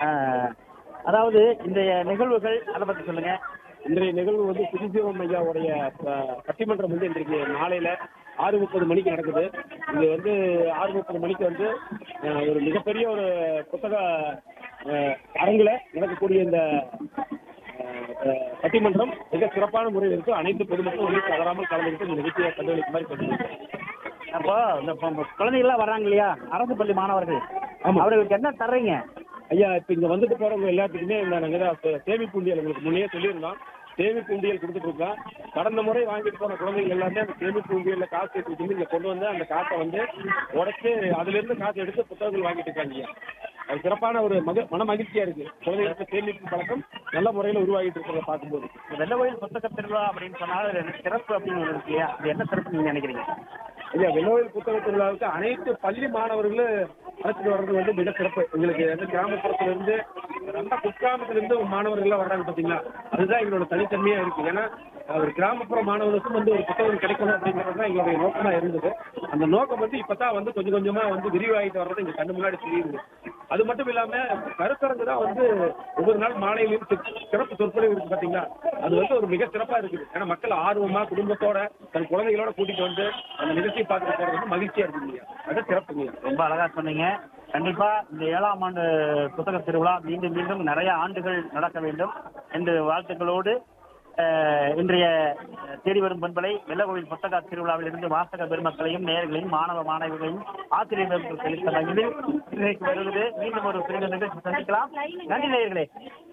ஆஹ், அதாவது இந்த நிகழ்வுகள் அதை பத்தி சொல்லுங்க இன்றைய நிகழ்வு வந்து சிவசிவம் ஐயாவுடைய அஹ், பட்டிமன்றம் வந்து இன்றைக்கு நாளையில ஆறு முப்பது மணிக்கு நடக்குது இது வந்து ஆறு முப்பது மணிக்கு வந்து அஹ், ஒரு மிகப்பெரிய ஒரு புத்தக அஹ், அரங்குல நடக்கக்கூடிய இந்த அஹ், அஹ், பட்டிமன்றம் மிக சிறப்பான முறையில் இருக்கு அனைத்து பொதுமக்களும் வந்து தவறாமல் கலந்துக்கிட்டு இந்த நிகழ்ச்சியை கண்டுகளிக்கும் மாதிரி பண்ணுறாங்க அப்போ இந்த ப- ப- குழந்தைகள்லாம் வர்றாங்க இல்லையா அரசு பள்ளி மாணவர்கள் ஆமா. அவர்களுக்கு என்ன தர்றீங்க ஐயா இப்போ இங்கே வந்துட்டு போகிறவங்க எல்லாத்துக்குமே இந்த நாங்கள் தான் சேமிப்பு உண்டியல் உங்களுக்கு முன்னே சொல்லியிருந்தோம் சேமிப்பு உண்டியல் கொடுத்துட்டு இருக்கோம் கடந்த முறை வாங்கிட்டு போன குழந்தைகள் எல்லாமே அந்த சேமிப்பு உண்டியலில் காசு எடுத்துட்டு வந்து இங்கே கொண்டு வந்து அந்த காசை வந்து உடச்சி அதுலேருந்து காசு எடுத்து புத்தகங்கள் வாங்கிட்டு இருக்காங்க ஐயா அது சிறப்பான ஒரு மக மன மகிழ்ச்சியாக இருக்குது குழந்தைகளுக்கு சேமிப்பு பழக்கம் நல்ல முறையில் உருவாகிட்டு இருக்கிறத பார்க்கும்போது வெள்ள கோயில் புத்தக திருவிழா அப்படின்னு சொன்னாலும் அதுல என்ன சிறப்பு அப்படின்னு ஒண்ணு இருக்கு இல்லையா அது என்ன சிறப்பு நீங்க நினைக்கிறீங்க ஐயா வெள்ளோயில் புத்தக திருவிழாவுக்கு அனைத்து பள்ளி மாணவர்களும் அழைச்சிட்டு வர்றது வந்து மிக சிறப்பு எங்களுக்கு வந்து கிராமப்புறத்துல இருந்து ரொம்ப குக்கிராமத்துல இருந்து மாணவர்கள்லாம் வர்றாங்க பாத்தீங்களா அதுதான் எங்களோட தனித்தன்மையா இருக்கு ஏன்னா ஒரு கிராமப்புற மாணவர்களுக்கும் வந்து ஒரு புத்தகம் கிடைக்கணும் அப்படிங்கிறது தான் எங்களுடைய நோக்கமா இருந்தது அந்த நோக்கம் வந்து இப்பதான் வந்து கொஞ்சம் கொஞ்சமா வந்து விரிவாகிட்டு வர்றது எங்க கண்ணு முன்னாடி தெரியுது அது மட்டும் இல்லாம கருத்தரங்கு தான் வந்து ஒவ்வொரு நாள் மாலையிலும் சி- சிறப்பு சொற்பொழிவு இருக்கு பாத்தீங்களா அது வந்து ஒரு மிக சிறப்பா இருக்குது ஏன்னா மக்கள் ஆர்வமா குடும்பத்தோட தன் குழந்தைகளோட கூட்டிட்டு வந்து அந்த நிகழ்ச்சியை பார்த்துட்டு போறது வந்து மகிழ்ச்சியா இருக்கு இல்லையா அது சிறப்புங்க ரொம்ப அழகா சொன்னீங்க கண்டிப்பா இந்த ஏழாம் ஆண்டு புத்தக திருவிழா மீண்டும் மீண்டும் நிறைய ஆண்டுகள் நடக்க வேண்டும் என்று வாழ்த்துக்களோடு அஹ், இன்றைய அஹ், தேடி வரும் பண்பலை வெள்ளகோவில் புத்தக திருவிழாவில் இருந்து வாசக பெருமக்களையும் நேயர்களையும் மாணவ மாணவிகளையும் ஆசிரியர்களுக்கு செலுத்த மகிழ்ந்து இன்றைக்கு வருவது மீண்டும் ஒரு சிறந்த நிகழ்ச்சி சந்திக்கலாம் நன்றி நேயர்களே